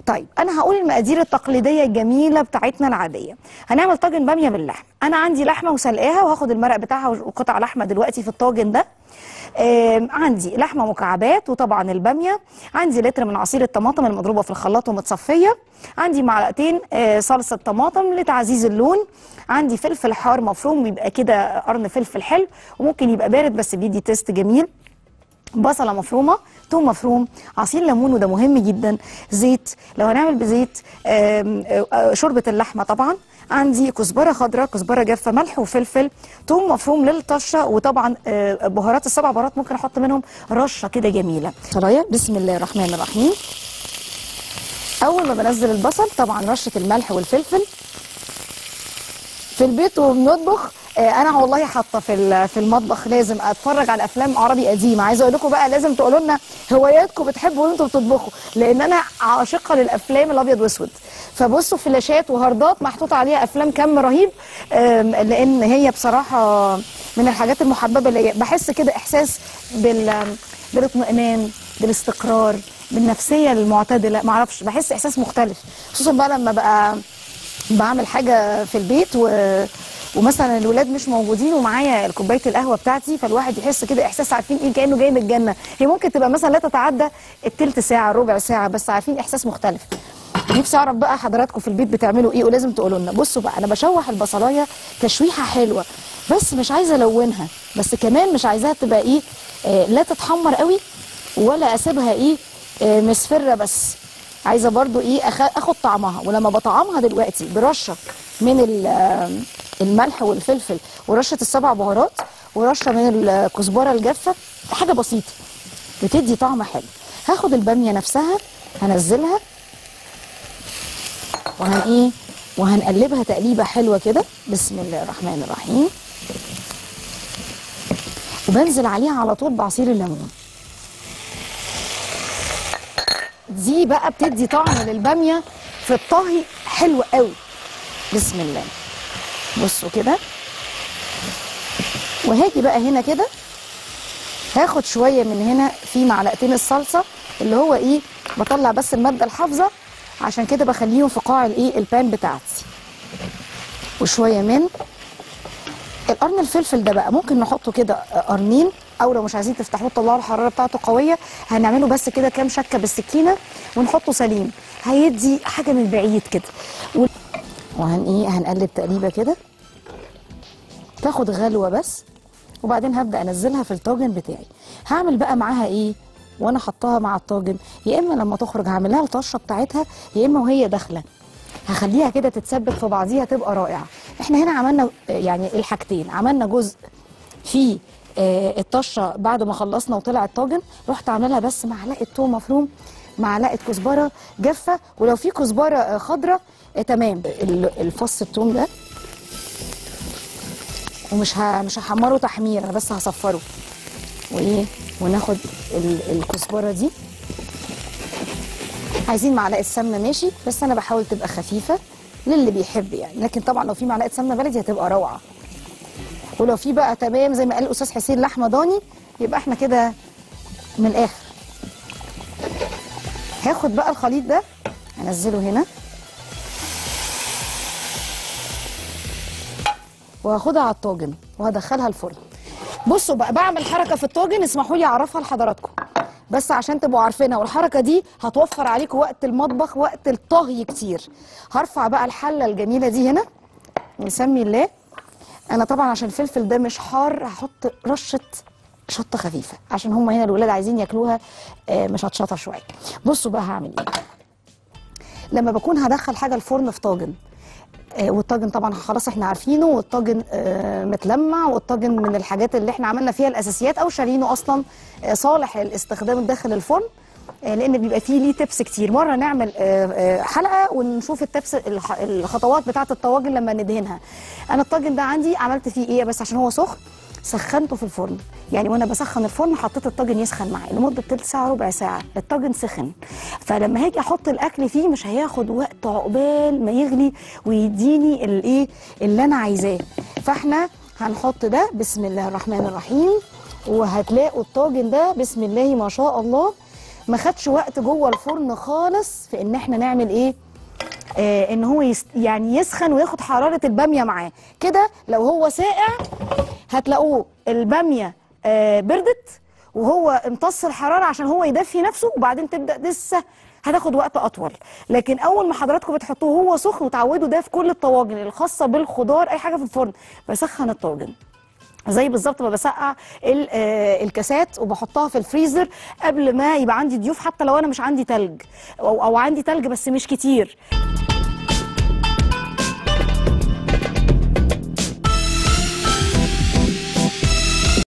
طيب انا هقول المقادير التقليديه الجميله بتاعتنا العاديه هنعمل طاجن باميه باللحم انا عندي لحمه وسلقاها وهاخد المرق بتاعها وقطع لحمه دلوقتي في الطاجن ده آم، عندي لحمه مكعبات وطبعا الباميه عندي لتر من عصير الطماطم المضروبه في الخلاط ومتصفيه عندي معلقتين آه، صلصه طماطم لتعزيز اللون عندي فلفل حار مفروم بيبقى كده قرن فلفل حلو وممكن يبقى بارد بس بيدي تيست جميل بصله مفرومه توم مفروم عصير ليمون وده مهم جدا زيت لو هنعمل بزيت آم، آه، شوربه اللحمه طبعا عندي كزبره خضراء كزبره جافه ملح وفلفل توم مفروم للطشه وطبعا آه، بهارات السبع بهارات ممكن احط منهم رشه كده جميله شرايح بسم الله الرحمن الرحيم اول ما بنزل البصل طبعا رشه الملح والفلفل في البيت وبنطبخ آه، انا والله حاطه في ال- في المطبخ لازم اتفرج على افلام عربي قديمه عايزه اقول لكم بقى لازم تقولوا لنا هواياتكم بتحبوا وانتم بتطبخوا لان انا عاشقه للافلام الابيض واسود فبصوا فلاشات وهاردات محطوط عليها افلام كم رهيب آم، لان هي بصراحه من الحاجات المحببه ليا بحس كده احساس بال بالاطمئنان بالاستقرار بالنفسيه المعتدله معرفش بحس احساس مختلف خصوصا بقى لما بقى بعمل حاجه في البيت و... ومثلا الولاد مش موجودين ومعايا كوبايه القهوه بتاعتي فالواحد يحس كده احساس عارفين ايه كانه جاي من الجنه هي ممكن تبقى مثلا لا تتعدى التلت ساعه ربع ساعه بس عارفين احساس مختلف نفسي اعرف بقى حضراتكم في البيت بتعملوا ايه ولازم تقولوا لنا بصوا بقى انا بشوح البصلايه تشويحه حلوه بس مش عايزه الونها بس كمان مش عايزاها تبقى ايه آه لا تتحمر قوي ولا اسيبها ايه آه مصفره بس عايزه برضو ايه أخ- اخد طعمها ولما بطعمها دلوقتي برشه من ال- آه، الملح والفلفل ورشه السبع بهارات ورشه من الكزبره الجافه حاجه بسيطه بتدي طعم حلو هاخد الباميه نفسها هنزلها وهن ايه وهنقلبها تقليبه حلوه كده بسم الله الرحمن الرحيم وبنزل عليها على طول بعصير الليمون دي بقى بتدي طعم للباميه في الطهي حلو قوي بسم الله بصوا كده وهاجي بقى هنا كده هاخد شويه من هنا في معلقتين الصلصه اللي هو ايه بطلع بس الماده الحافظه عشان كده بخليهم في قاع الايه البان بتاعتي وشويه من القرن الفلفل ده بقى ممكن نحطه كده قرنين او لو مش عايزين تفتحوه تطلعوا الحراره بتاعته قويه هنعمله بس كده كام شكه بالسكينه ونحطه سليم هيدي حاجه من بعيد كده و- وهن ايه هنقلب تقليبه كده تاخد غلوه بس وبعدين هبدا انزلها في الطاجن بتاعي هعمل بقى معاها ايه وانا حطاها مع الطاجن يا اما لما تخرج هعمل لها الطشه بتاعتها يا اما وهي داخله هخليها كده تتثبت في بعضيها تبقى رائعه احنا هنا عملنا آه، يعني الحاجتين عملنا جزء في آه، الطشه بعد ما خلصنا وطلع الطاجن رحت عامله لها بس معلقه توم مفروم معلقه كزبره جافه ولو في كزبره آه، خضراء آه، تمام ال- الفص التوم ده ومش ه... مش هحمره تحمير انا بس هصفره وايه وناخد ال... الكزبره دي عايزين معلقه سمنه ماشي بس انا بحاول تبقى خفيفه للي بيحب يعني لكن طبعا لو في معلقه سمنه بلدي هتبقى روعه ولو في بقى تمام زي ما قال الاستاذ حسين لحمه ضاني يبقى احنا كده من الاخر هاخد بقى الخليط ده انزله هنا وهاخدها على الطاجن وهدخلها الفرن بصوا بقى بعمل حركه في الطاجن اسمحوا لي اعرفها لحضراتكم بس عشان تبقوا عارفينها والحركه دي هتوفر عليكم وقت المطبخ وقت الطهي كتير هرفع بقى الحله الجميله دي هنا ونسمي الله انا طبعا عشان الفلفل ده مش حار هحط رشه شطه خفيفه عشان هم هنا الولاد عايزين ياكلوها آه، مش هتشطه شويه بصوا بقى هعمل ايه لما بكون هدخل حاجه الفرن في طاجن آه، والطاجن طبعا خلاص احنا عارفينه والطاجن آه، متلمع والطاجن من الحاجات اللي احنا عملنا فيها الاساسيات او شارينه اصلا آه، صالح للاستخدام داخل الفرن آه، لان بيبقى فيه ليه تبس كتير مره نعمل آه، آه، حلقه ونشوف التبس الخ- الخطوات بتاعه الطواجن لما ندهنها انا الطاجن ده عندي عملت فيه ايه بس عشان هو سخن سخنته في الفرن يعني وانا بسخن الفرن حطيت الطاجن يسخن معايا لمده تلت ساعه ربع ساعه الطاجن سخن فلما هاجي احط الاكل فيه مش هياخد وقت عقبال ما يغلي ويديني الايه اللي انا عايزاه فاحنا هنحط ده بسم الله الرحمن الرحيم وهتلاقوا الطاجن ده بسم الله ما شاء الله ما خدش وقت جوه الفرن خالص في ان احنا نعمل ايه آه ان هو يس يعني يسخن وياخد حراره الباميه معاه كده لو هو ساقع هتلاقوه الباميه آه بردت وهو امتص الحراره عشان هو يدفي نفسه وبعدين تبدا لسه هتاخد وقت اطول لكن اول ما حضراتكم بتحطوه وهو سخن وتعودوا ده في كل الطواجن الخاصه بالخضار اي حاجه في الفرن بسخن الطاجن زي بالظبط ما بسقع ال- آه، الكاسات وبحطها في الفريزر قبل ما يبقى عندي ضيوف حتى لو انا مش عندي تلج او او عندي تلج بس مش كتير